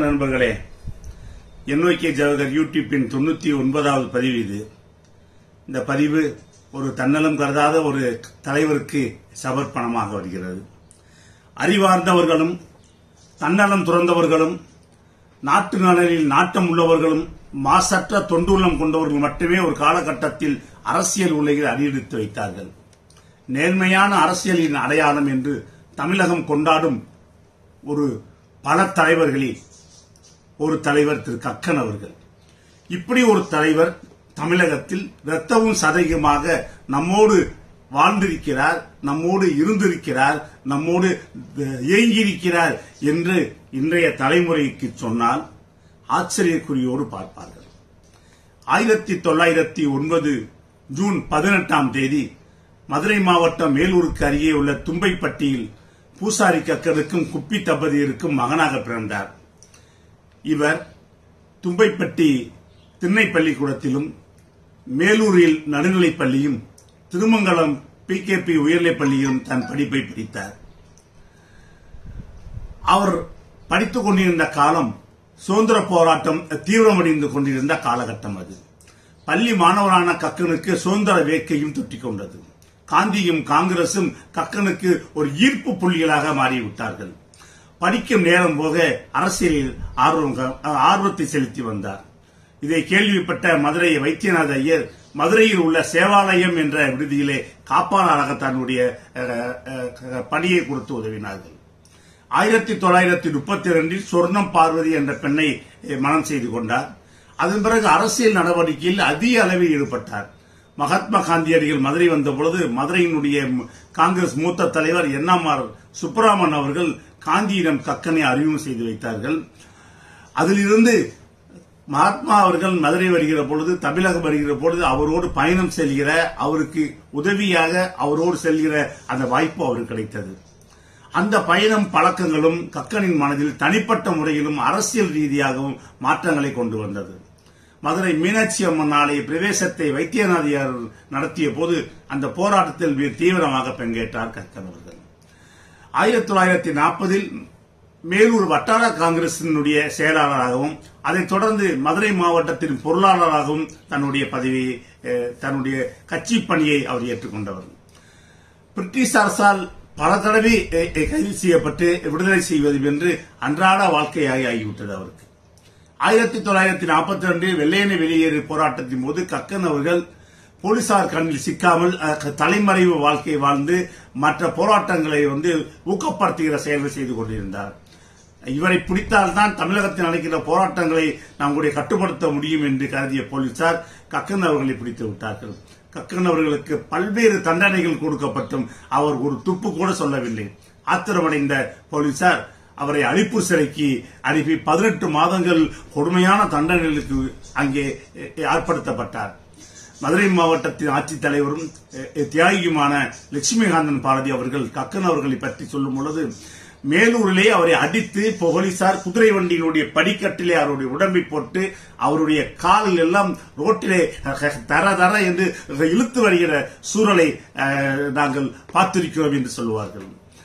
நண்பர்களே என்ஒகே ஜவஹர் யூடியூப்பின் தொண்ணூத்தி ஒன்பதாவது பதிவு இது இந்த பதிவு ஒரு தன்னலம் கருதாத ஒரு தலைவருக்கு சமர்ப்பணமாக வருகிறது அறிவார்ந்தவர்களும் தன்னலம் துறந்தவர்களும் நாட்டு நலனில் நாட்டம் உள்ளவர்களும் மாசற்ற தொண்டுள்ளம் கொண்டவர்கள் மட்டுமே ஒரு காலகட்டத்தில் அரசியல் உலகில் அடியெடுத்து வைத்தார்கள் நேர்மையான அரசியலின் அடையாளம் என்று தமிழகம் கொண்டாடும் ஒரு பல தலைவர்களில் ஒரு தலைவர் திரு கக்கன் அவர்கள் இப்படி ஒரு தலைவர் தமிழகத்தில் இரத்தமும் சதயமாக நம்மோடு வாழ்ந்திருக்கிறார் நம்மோடு இருந்திருக்கிறார் நம்மோடு இயங்கியிருக்கிறார் என்று இன்றைய தலைமுறைக்கு சொன்னால் ஆச்சரியக்குறியோடு பார்ப்பார்கள் ஆயிரத்தி தொள்ளாயிரத்தி ஒன்பது ஜூன் பதினெட்டாம் தேதி மதுரை மாவட்டம் மேலூருக்கு அருகே உள்ள தும்பைப்பட்டியில் பூசாரி கக்கனுக்கும் குப்பி தம்பதியருக்கும் மகனாக பிறந்தார் இவர் தும்பைப்பட்டி திண்ணை பள்ளிக்கூடத்திலும் மேலூரில் நடுநிலைப் பள்ளியும் திருமங்கலம் பி கே பி உயர்நிலைப் பள்ளியிலும் தன் படிப்பை படித்தார் அவர் படித்துக் கொண்டிருந்த காலம் சுதந்திர போராட்டம் தீவிரமடைந்து கொண்டிருந்த காலகட்டம் அது பள்ளி மாணவரான கக்கனுக்கு சுதந்திர வேட்கையும் தொட்டிக் கொண்டது காந்தியும் காங்கிரசும் கக்கனுக்கு ஒரு ஈர்ப்பு புள்ளிகளாக மாறிவிட்டார்கள் படிக்கும் நேரம் போக அரசியலில் ஆர்வம் ஆர்வத்தை செலுத்தி வந்தார் இதை கேள்விப்பட்ட மதுரை வைத்தியநாத ஐயர் மதுரையில் உள்ள சேவாலயம் என்ற விடுதியிலே காப்பாளராக தன்னுடைய பணியை கொடுத்து உதவினார்கள் ஆயிரத்தி தொள்ளாயிரத்தி முப்பத்தி இரண்டில் சொர்ணம் பார்வதி என்ற பெண்ணை மனம் செய்து கொண்டார் அதன் பிறகு அரசியல் நடவடிக்கையில் அதிக அளவில் ஈடுபட்டார் மகாத்மா காந்தியடிகள் மதுரை வந்த பொழுது மதுரையினுடைய காங்கிரஸ் மூத்த தலைவர் என்எம்ஆர் சுப்பராமன் அவர்கள் காந்தியிடம் கக்கனை அறிமுகம் செய்து வைத்தார்கள் அதிலிருந்து மகாத்மா அவர்கள் மதுரை வருகிற பொழுது தமிழகம் வருகிற பொழுது அவரோடு பயணம் செல்கிற அவருக்கு உதவியாக அவரோடு செல்கிற அந்த வாய்ப்பு அவருக்கு கிடைத்தது அந்த பயணம் பழக்கங்களும் கக்கனின் மனதில் தனிப்பட்ட முறையிலும் அரசியல் ரீதியாகவும் மாற்றங்களை கொண்டு வந்தது மதுரை மீனாட்சி அம்மன் ஆலய பிரவேசத்தை வைத்தியநாதியார் நடத்திய போது அந்த போராட்டத்தில் தீவிரமாக பங்கேற்றார் கக்கன் அவர்கள் ஆயிரத்தி தொள்ளாயிரத்தி நாற்பதில் மேலூர் வட்டார காங்கிரசினுடைய செயலாளராகவும் அதைத் தொடர்ந்து மதுரை மாவட்டத்தின் பொருளாளராகவும் தன்னுடைய பதவியை தன்னுடைய கட்சி பணியை அவர் ஏற்றுக்கொண்டவர் பிரிட்டிஷ் அரசால் பல தடவை கைது செய்யப்பட்டு விடுதலை செய்வது என்று அன்றாட வாழ்க்கையாகி ஆகிவிட்டது அவருக்கு ஆயிரத்தி தொள்ளாயிரத்தி நாற்பத்தி ரெண்டில் வெள்ளையனை வெளியேறு போராட்டத்தின் போது கக்கன் அவர்கள் போலீசார் கண்ணில் சிக்காமல் தலைமறைவு வாழ்க்கை வாழ்ந்து மற்ற போராட்டங்களை வந்து ஊக்கப்படுத்துகிற செயல்கள் செய்து கொண்டிருந்தார் இவரை பிடித்தால்தான் தமிழகத்தில் நடக்கிற போராட்டங்களை நம்முடைய கட்டுப்படுத்த முடியும் என்று கருதிய போலீசார் கக்கன் அவர்களை பிடித்து விட்டார்கள் கக்கன் அவர்களுக்கு பல்வேறு தண்டனைகள் கொடுக்கப்பட்டும் அவர் ஒரு துப்பு கூட சொல்லவில்லை ஆத்திரமடைந்த போலீசார் அவரை அழிப்பு சிறைக்கு அனுப்பி பதினெட்டு மாதங்கள் கொடுமையான தண்டனைகளுக்கு அங்கே ஏற்படுத்தப்பட்டார் மதுரை மாவட்டத்தின் ஆட்சித்தலைவரும் தியாகியுமான லட்சுமிகாந்தன் பாரதி அவர்கள் கக்கன் அவர்களை பற்றி சொல்லும் பொழுது மேலூரிலே அவரை அடித்து போலீசார் குதிரை வண்டியினுடைய படிக்கட்டிலே அவருடைய உடம்பை போட்டு அவருடைய காலில் எல்லாம் ரோட்டிலே தர தர என்று இழுத்து வருகிற சூழலை நாங்கள் பார்த்திருக்கிறோம் என்று சொல்லுவார்கள்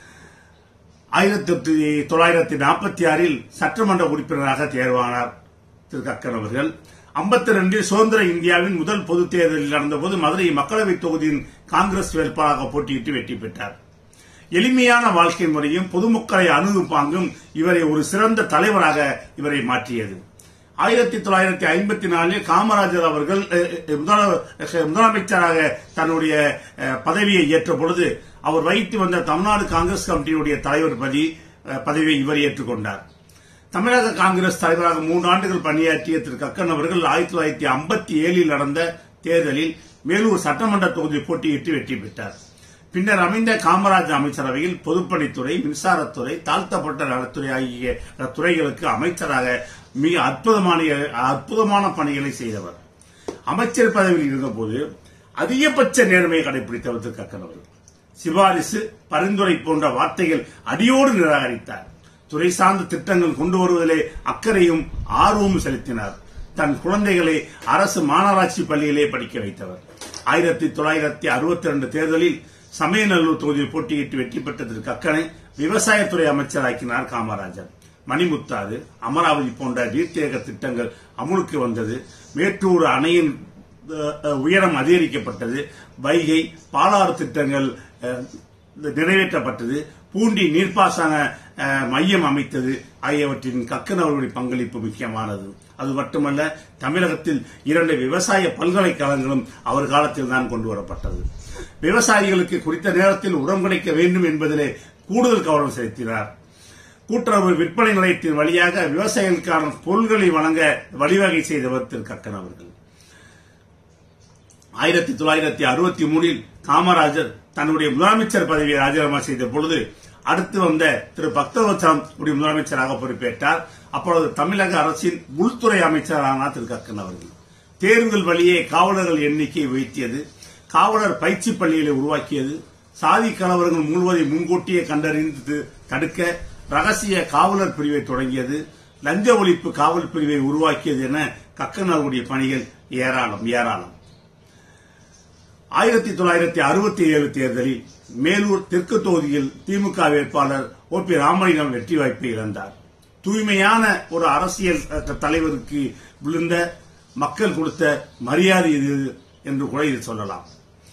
ஆயிரத்தி தொள்ளாயிரத்தி நாற்பத்தி ஆறில் சட்டமன்ற உறுப்பினராக தேர்வானார் திரு கக்கன் அவர்கள் ஐம்பத்தி ரெண்டில் சுதந்திர இந்தியாவின் முதல் பொதுத் தேர்தலில் நடந்தபோது மதுரை மக்களவைத் தொகுதியின் காங்கிரஸ் வேட்பாளராக போட்டியிட்டு வெற்றி பெற்றார் எளிமையான வாழ்க்கை முறையும் பொதுமக்களை அணுகும் பாங்கும் இவரை ஒரு சிறந்த தலைவராக இவரை மாற்றியது ஆயிரத்தி தொள்ளாயிரத்தி ஐம்பத்தி நாலில் காமராஜர் அவர்கள் முதலமைச்சராக தன்னுடைய பதவியை ஏற்ற பொழுது அவர் வகித்து வந்த தமிழ்நாடு காங்கிரஸ் கமிட்டியுடைய தலைவர் பதி பதவியை இவர் ஏற்றுக்கொண்டார் தமிழக காங்கிரஸ் தலைவராக மூன்று ஆண்டுகள் பணியாற்றிய திரு கக்கன் அவர்கள் ஆயிரத்தி தொள்ளாயிரத்தி ஐம்பத்தி ஏழில் நடந்த தேர்தலில் மேலூர் சட்டமன்ற தொகுதி போட்டியிட்டு வெற்றி பெற்றார் பின்னர் அமைந்த காமராஜ் அமைச்சரவையில் பொதுப்பணித்துறை மின்சாரத்துறை தாழ்த்தப்பட்ட நலத்துறை ஆகிய துறைகளுக்கு அமைச்சராக மிக அற்புதமான அற்புதமான பணிகளை செய்தவர் அமைச்சர் பதவியில் இருந்தபோது அதிகபட்ச நேர்மையை கடைபிடித்தவர் திரு கக்கன் அவர்கள் சிபாரிசு பரிந்துரை போன்ற வார்த்தைகள் அடியோடு நிராகரித்தார் துறை சார்ந்த திட்டங்கள் கொண்டு வருவதிலே அக்கறையும் ஆர்வமும் செலுத்தினார் தன் குழந்தைகளை அரசு மாநகராட்சி பள்ளியிலே படிக்க வைத்தவர் ஆயிரத்தி தொள்ளாயிரத்தி அறுபத்தி ரெண்டு தேர்தலில் சமயநல்லூர் தொகுதியில் போட்டியிட்டு வெற்றி பெற்ற திரு கக்கனை விவசாயத்துறை அமைச்சராக்கினார் காமராஜர் மணிமுத்தாறு அமராவதி போன்ற நீர்த்தேக்க திட்டங்கள் அமுலுக்கு வந்தது மேட்டூர் அணையின் அஹ், அஹ், உயரம் அதிகரிக்கப்பட்டது வைகை பாலாறு திட்டங்கள் அஹ், நிறைவேற்றப்பட்டது பூண்டி நீர்ப்பாசன அஹ், மையம் அமைத்தது ஆகியவற்றின் கக்கன் அவர்களுடைய பங்களிப்பு முக்கியமானது அது மட்டுமல்ல தமிழகத்தில் இரண்டு விவசாய பல்கலைக்கழகங்களும் அவர் காலத்தில் தான் கொண்டு வரப்பட்டது விவசாயிகளுக்கு குறித்த நேரத்தில் உரம் கிடைக்க வேண்டும் என்பதிலே கூடுதல் கவனம் செலுத்தினார் கூட்டுறவு விற்பனை நிலையத்தின் வழியாக விவசாயிகளுக்கான பொருள்களை வழங்க வழிவகை செய்தவர் திரு கக்கன் அவர்கள் ஆயிரத்தி தொள்ளாயிரத்தி அறுபத்தி மூணில் காமராஜர் தன்னுடைய முதலமைச்சர் பதவியை ராஜினாமா செய்த பொழுது அடுத்து வந்த திரு பக்தவச்சலம் உடைய முதலமைச்சராக பொறுப்பேற்றார் அப்பொழுது தமிழக அரசின் உள்துறை அமைச்சரானார் திரு கக்கன் அவர்கள் தேர்வுகள் வழியே காவலர்கள் எண்ணிக்கையை உயர்த்தியது காவலர் பயிற்சி பள்ளிகளை உருவாக்கியது சாதி கலவரங்கள் மூழ்வதை முன்கூட்டியே கண்டறிந்து தடுக்க ரகசிய காவலர் பிரிவை தொடங்கியது லஞ்ச ஒழிப்பு காவல் பிரிவை உருவாக்கியது என கக்கன் அவருடைய பணிகள் ஏராளம் ஏராளம் ஆயிரத்தி தொள்ளாயிரத்தி அறுபத்தி ஏழு தேர்தலில் மேலூர் தெற்கு தொகுதியில் திமுக வேட்பாளர் ஓ பி ராமலிங்கம் வெற்றி வாய்ப்பை இழந்தார் தூய்மையான ஒரு அரசியல் அஹ், தலைவருக்கு விழுந்த மக்கள் கொடுத்த மரியாதை இது என்று கூட இது சொல்லலாம்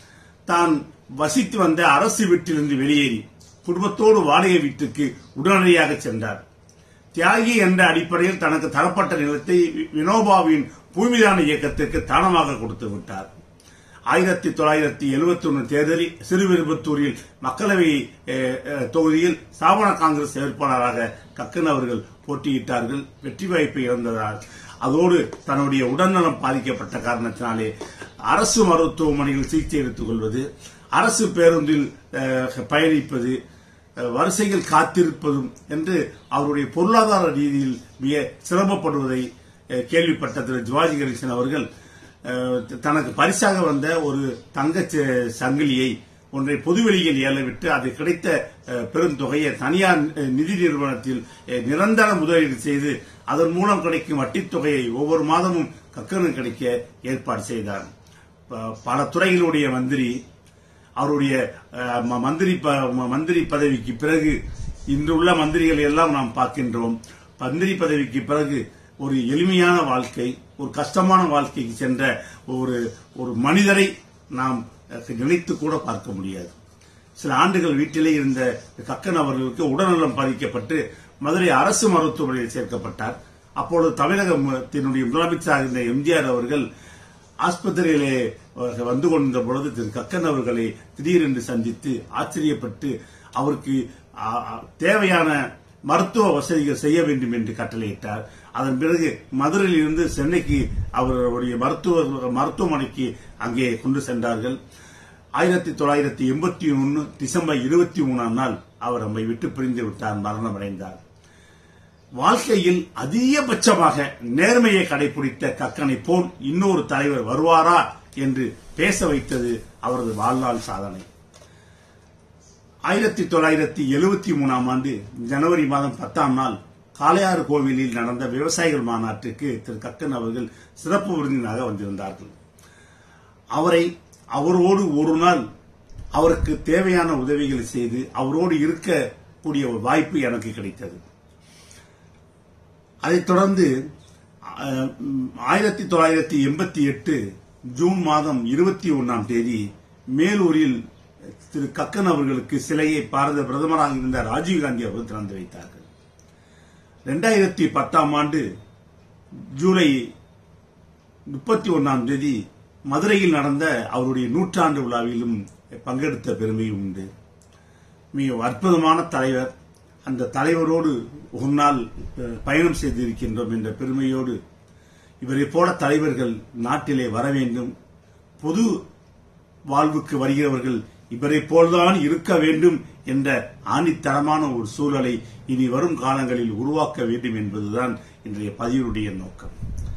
தான் வசித்து வந்த அரசு வீட்டிலிருந்து வெளியேறி குடும்பத்தோடு வாடகை வீட்டுக்கு உடனடியாக சென்றார் தியாகி என்ற அடிப்படையில் தனக்கு தரப்பட்ட நிலத்தை வி- வினோபாவின் பூமிதான இயக்கத்திற்கு தானமாக கொடுத்து விட்டார் ஆயிரத்தி தொள்ளாயிரத்தி எழுபத்தி ஒன்று தேர்தலில் சிறுவிரும்பத்தூரில் மக்களவை அஹ், அஹ், தொகுதியில் ஸ்தாபன காங்கிரஸ் வேட்பாளராக கக்கன் அவர்கள் போட்டியிட்டார்கள் வெற்றி வாய்ப்பை இழந்ததால் அதோடு தன்னுடைய உடல்நலம் பாதிக்கப்பட்ட காரணத்தினாலே அரசு மருத்துவமனையில் சிகிச்சை எடுத்துக் கொள்வது அரசு பேருந்தில் அஹ், பயணிப்பது அஹ், வரிசையில் காத்திருப்பதும் என்று அவருடைய பொருளாதார ரீதியில் மிக சிரமப்படுவதை அஹ், கேள்விப்பட்ட திரு சிவாஜி கணேசன் அவர்கள் அஹ், தனக்கு பரிசாக வந்த ஒரு தங்கச் ச- சங்கிலியை ஒன்றை பொதுவெளியில் ஏலவிட்டு அது கிடைத்த அஹ், பெருந்தொகையை தனியார் அஹ், நிதி நிறுவனத்தில் அஹ், நிரந்தர முதலீடு செய்து அதன் மூலம் கிடைக்கும் வட்டித் தொகையை ஒவ்வொரு மாதமும் கக்கனுக்கு கிடைக்க ஏற்பாடு செய்தார் ப- பல துறைகளுடைய மந்திரி அவருடைய அஹ், ம- மந்திரி ப- ம- மந்திரி பதவிக்கு பிறகு இன்று உள்ள மந்திரிகளை எல்லாம் நாம் பார்க்கின்றோம் மந்திரி பதவிக்கு பிறகு ஒரு எளிமையான வாழ்க்கை ஒரு கஷ்டமான வாழ்க்கைக்கு சென்ற ஒரு ஒரு மனிதரை நாம் அஹ், நினைத்து கூட பார்க்க முடியாது சில ஆண்டுகள் வீட்டிலே இருந்த கக்கன் அவர்களுக்கு உடல்நலம் பாதிக்கப்பட்டு மதுரை அரசு மருத்துவமனையில் சேர்க்கப்பட்டார் அப்பொழுது தமிழகத்தினுடைய முதலமைச்சராக இருந்த எம்ஜிஆர் அவர்கள் ஆஸ்பத்திரியிலே அஹ், வந்து கொண்டிருந்த பொழுது திரு கக்கன் அவர்களை திடீரென்று சந்தித்து ஆச்சரியப்பட்டு அவருக்கு ஆ, ஆ, தேவையான மருத்துவ வசதிகள் செய்ய வேண்டும் என்று கட்டளையிட்டார் அதன் பிறகு மதுரையில் இருந்து சென்னைக்கு அவருடைய மருத்துவ மருத்துவமனைக்கு அங்கே கொண்டு சென்றார்கள் ஆயிரத்தி தொள்ளாயிரத்தி எண்பத்தி ஒன்னு டிசம்பர் இருபத்தி மூணாம் நாள் அவர் நம்மை விட்டு பிரிந்து விட்டார் மரணமடைந்தார் வாழ்க்கையில் அதிகபட்சமாக நேர்மையை கடைபிடித்த கக்கனை போல் இன்னொரு தலைவர் வருவாரா என்று பேச வைத்தது அவரது வாழ்நாள் சாதனை ஆயிரத்தி தொள்ளாயிரத்தி எழுபத்தி மூணாம் ஆண்டு ஜனவரி மாதம் பத்தாம் நாள் காளையாறு கோவிலில் நடந்த விவசாயிகள் மாநாட்டுக்கு திரு கக்கன் அவர்கள் சிறப்பு விருந்தினராக வந்திருந்தார்கள் அவரை அவரோடு ஒரு நாள் அவருக்கு தேவையான உதவிகளை செய்து அவரோடு இருக்கக்கூடிய ஒரு வாய்ப்பு எனக்கு கிடைத்தது அதைத் தொடர்ந்து அஹ், ஆயிரத்தி தொள்ளாயிரத்தி எண்பத்தி எட்டு ஜூன் மாதம் இருபத்தி ஒன்னாம் தேதி மேலூரில் திரு கக்கன் அவர்களுக்கு சிலையை பாரத பிரதமராக இருந்த ராஜீவ்காந்தி அவர்கள் திறந்து வைத்தார்கள் இரண்டாயிரத்தி பத்தாம் ஆண்டு ஜூலை முப்பத்தி ஒன்னாம் தேதி மதுரையில் நடந்த அவருடைய நூற்றாண்டு விழாவிலும் பங்கெடுத்த பெருமையும் உண்டு மிக அற்புதமான தலைவர் அந்த தலைவரோடு ஒரு நாள் அஹ், பயணம் செய்திருக்கின்றோம் என்ற பெருமையோடு இவரை போல தலைவர்கள் நாட்டிலே வர வேண்டும் பொது வாழ்வுக்கு வருகிறவர்கள் இவரை போல்தான் இருக்க வேண்டும் என்ற ஆணித்தரமான ஒரு சூழலை இனி வரும் காலங்களில் உருவாக்க வேண்டும் என்பதுதான் இன்றைய பதிவுடைய நோக்கம்